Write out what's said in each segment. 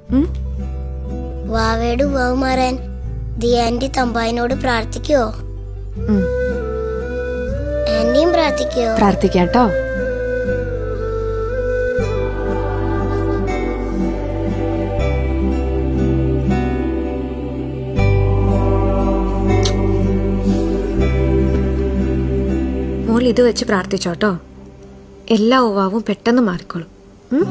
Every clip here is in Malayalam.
ഉം? വാവയുടെ ഉവാവ് മാറാൻ ദിയാൻറ്റി തമ്പായിനോട് പ്രാർത്ഥിക്കുവോ ഉം. ആന്റിയും പ്രാർത്ഥിക്കുവോ പ്രാർത്ഥിക്കാം കേട്ടോ മോൾ ഇത് വെച്ച് പ്രാർത്ഥിച്ചോട്ടോ എല്ലാ ഉവാവും പെട്ടെന്ന് മാറിക്കോളും ഉം?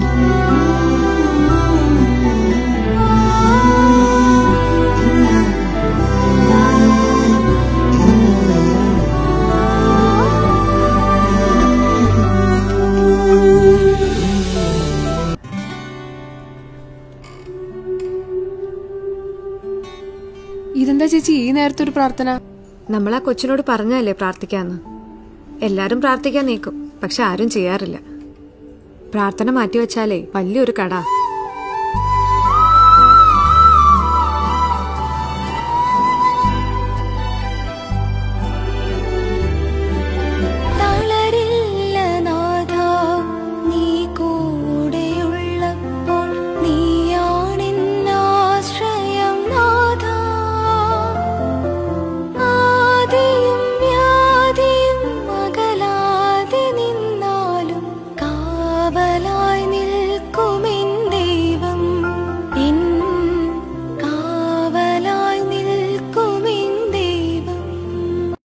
ഇതെന്താ ചേച്ചി ഈ നേരത്തെ ഒരു പ്രാർത്ഥന നമ്മൾ ആ കൊച്ചിനോട് പറഞ്ഞല്ലേ പ്രാർത്ഥിക്കാന്ന് എല്ലാരും പ്രാർത്ഥിക്കാൻ നീക്കും പക്ഷെ ആരും ചെയ്യാറില്ല പ്രാർത്ഥന മാറ്റിവെച്ചാലേ വലിയൊരു കട